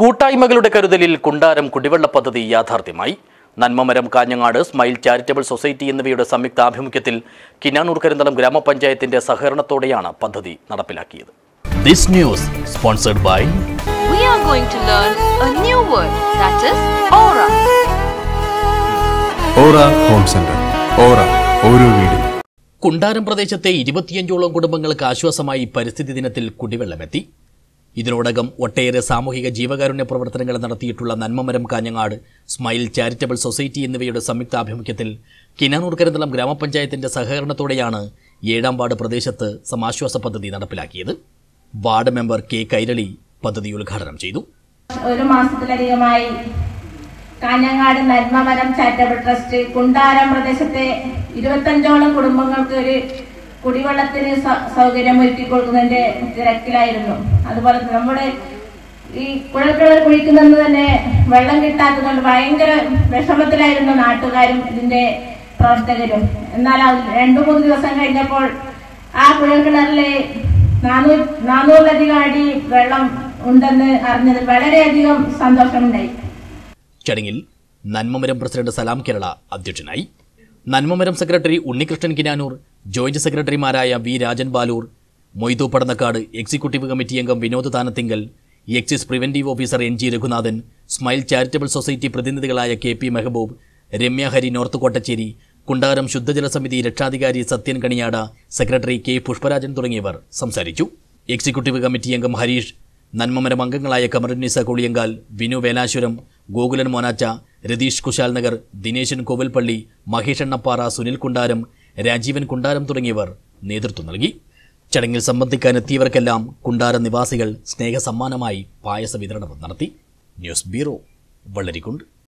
കൂട്ടായ്മകളുടെ കരുതലിൽ കുണ്ടാരം കുടിവെള്ള പദ്ധതി യാഥാർത്ഥ്യമായി Nanmamaram Kanhangad smile charitable society എന്നിവയുടെ സംയുക്ത ആഭിമുഖ്യത്തിൽ കിനാനൂർ കരിന്തളം ഗ്രാമപഞ്ചായത്തിന്റെ സഹകരണത്തോടെയാണ് പദ്ധതി നടപ്പിലാക്കിയത് this news sponsored by we are going to learn a new word that is aura. Aura home centre aura ഓരോ വീടും കുണ്ടാരം പ്രദേശത്തെ ഇരുപത്തിയഞ്ചോളം കുടുംബങ്ങൾക്ക് ആശ്വാസമായി പരിസ്ഥിതി ദിനത്തിൽ കുടിവെള്ളമെത്തി ഇതിനോടകം ഒട്ടേറെ സാമൂഹിക ജീവകാരുണ്യ പ്രവർത്തനങ്ങൾ നടത്തിയിട്ടുള്ള Nanmamaram Kanhangad smile charitable society എന്നിവയുടെ സംയുക്താഭിമുഖ്യത്തിൽ കിനാനൂർ കരുതളം ഗ്രാമപഞ്ചായത്തിന്റെ സഹകരണത്തോടെയാണ് ഏഴാം വാർഡ് പ്രദേശത്ത് സമാശ്വാസ പദ്ധതി നടപ്പിലാക്കിയത് വാർഡ് മെമ്പർ കെ കൈരളി പദ്ധതി ഉദ്ഘാടനം ചെയ്തു ഒരു മാസത്തിലധികമായി കാഞ്ഞങ്ങാട് നന്മമരം ചാരിറ്റബിൾ ട്രസ്റ്റ് കുണ്ടാരം പ്രദേശത്തെ ഇരുപത്തഞ്ചോളം കുടുംബങ്ങൾക്ക് ഒരു കുടിവെള്ളത്തിന് സ- സൗകര്യം ഒരുക്കി കൊടുക്കുന്നതിന്റെ തിരക്കിലായിരുന്നു അതുപോലെ തന്നെ നമ്മുടെ ഈ കുഴൽക്കിണർ കുഴിക്കുന്നത് തന്നെ വെള്ളം കിട്ടാത്തതുകൊണ്ട് ഭയങ്കര വിഷമത്തിലായിരുന്നു നാട്ടുകാരും ഇതിന്റെ പ്രവർത്തകരും എന്നാൽ അത് രണ്ടു മൂന്ന് ദിവസം കഴിഞ്ഞപ്പോൾ ആ കുഴൽക്കിണറിലെ നാനൂറ് നാനൂറിലധികം അടി വെള്ളം ഉണ്ടെന്ന് അറിഞ്ഞതിൽ വളരെയധികം സന്തോഷമുണ്ടായി ചടങ്ങിൽ നന്മമരം പ്രസിഡന്റ് സലാം കേരള അധ്യക്ഷനായി നന്മമരം സെക്രട്ടറി ഉണ്ണികൃഷ്ണൻ കിനാനൂർ ജോയിന്റ് സെക്രട്ടറിമാരായ V Rajan Baloor Moidu Padannakkad executive committee അംഗം Vinod Thanathinkal excise preventive officer N G Raghunathan smile charitable society പ്രതിനിധികളായ K P Mehboob Ramya Hari north Kottachery Kundaram ശുദ്ധജല സമിതി രക്ഷാധികാരി സത്യൻ കണിയാട സെക്രട്ടറി കെ പുഷ്പരാജൻ തുടങ്ങിയവർ സംസാരിച്ചു എക്സിക്യൂട്ടീവ് കമ്മിറ്റി അംഗം ഹരീഷ് നന്മമരം അംഗങ്ങളായ കമറുന്നീസ കുളിയങ്കാൽ വിനു വേലാശ്വരം ഗോകുലൻ മോനാച്ച രതീഷ് കുശാൽ നഗർ ദിനേശൻ കോവൽപ്പള്ളി മഹേഷ് എണ്ണപ്പാറ സുനിൽ കുണ്ടാരം രാജീവൻ കുണ്ടാരം തുടങ്ങിയവർ നേതൃത്വം നൽകി ചടങ്ങിൽ സംബന്ധിക്കാനെത്തിയവർക്കെല്ലാം കുണ്ടാരം നിവാസികൾ സ്നേഹസമ്മാനമായി പായസ വിതരണവും നടത്തി ന്യൂസ് ബ്യൂറോ വള്ളരിക്കുണ്ട്